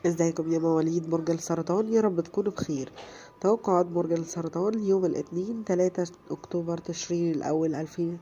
ازيكم يا مواليد برج السرطان يا رب تكونوا بخير توقعات برج السرطان يوم الاثنين 3 اكتوبر تشرين الاول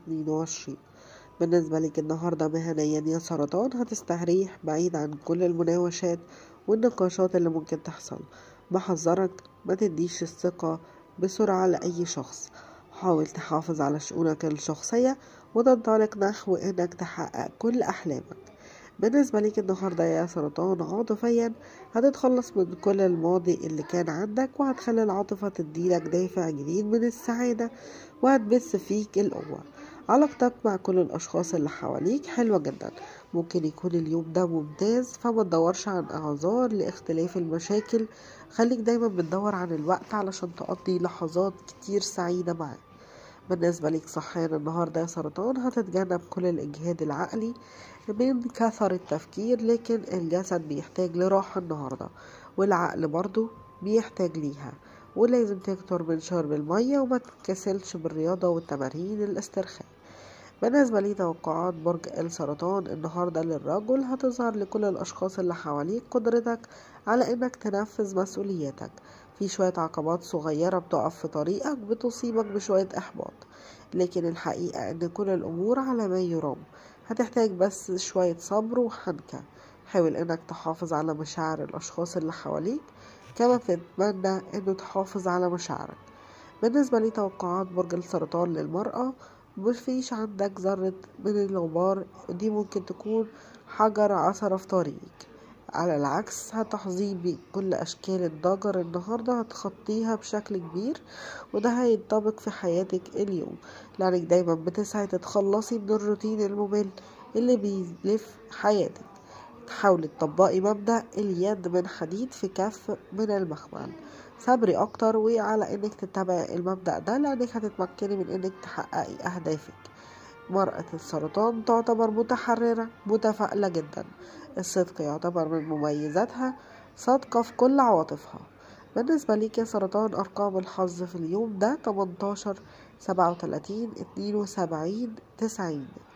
2022 بالنسبة لك النهاردة مهنيا يا سرطان هتستريح بعيد عن كل المناوشات والنقاشات اللي ممكن تحصل بحذرك ما تديش الثقة بسرعة لأي شخص حاول تحافظ على شؤونك الشخصية وتنطلق نحو انك تحقق كل احلامك بالنسبة ليك النهاردة يا سرطان عاطفيا هتتخلص من كل الماضي اللي كان عندك وهتخلي العاطفة تديلك دافع جديد من السعادة وهتبث فيك القوة علاقتك مع كل الأشخاص اللي حواليك حلوة جدا ممكن يكون اليوم ده ممتاز فما تدورش عن أعذار لاختلاف المشاكل خليك دايما بتدور عن الوقت علشان تقضي لحظات كتير سعيدة معاه بالنسبة ليك صحيان النهاردة يا سرطان هتتجنب كل الإجهاد العقلي من كثر التفكير لكن الجسد بيحتاج لراحة النهاردة والعقل برضو بيحتاج ليها ولازم تكتر من شرب المية وما تكسلش بالرياضة والتمارين الاسترخاء بالنسبة لي توقعات برج السرطان النهاردة للرجل هتظهر لكل الأشخاص اللي حواليك قدرتك على إنك تنفذ مسؤولياتك في شوية عقبات صغيرة بتقف في طريقك بتصيبك بشوية إحباط لكن الحقيقة إن كل الأمور على ما يرام هتحتاج بس شوية صبر وحنكة حاول إنك تحافظ على مشاعر الأشخاص اللي حواليك كما تتمنى إنه تحافظ على مشاعرك بالنسبة لتوقعات برج السرطان للمرأة مفيش عندك ذرة من الغبار دي ممكن تكون حجر عثرة في طريقك على العكس هتحظي بكل أشكال الضجر النهاردة هتخطيها بشكل كبير وده هينطبق في حياتك اليوم لأنك دايما بتسعي تتخلصي من الروتين الممل اللي بيلف حياتك تحاولي تطبقي مبدأ اليد من حديد في كف من المخمل صبري أكتر وعلى إنك تتبعي المبدأ ده لأنك هتتمكني من إنك تحققي أهدافك مرأة السرطان تعتبر متحررة متفائلة جدا الصدق يعتبر من مميزاتها صادقة في كل عواطفها بالنسبة ليك يا سرطان أرقام الحظ في اليوم ده 18 37 72 90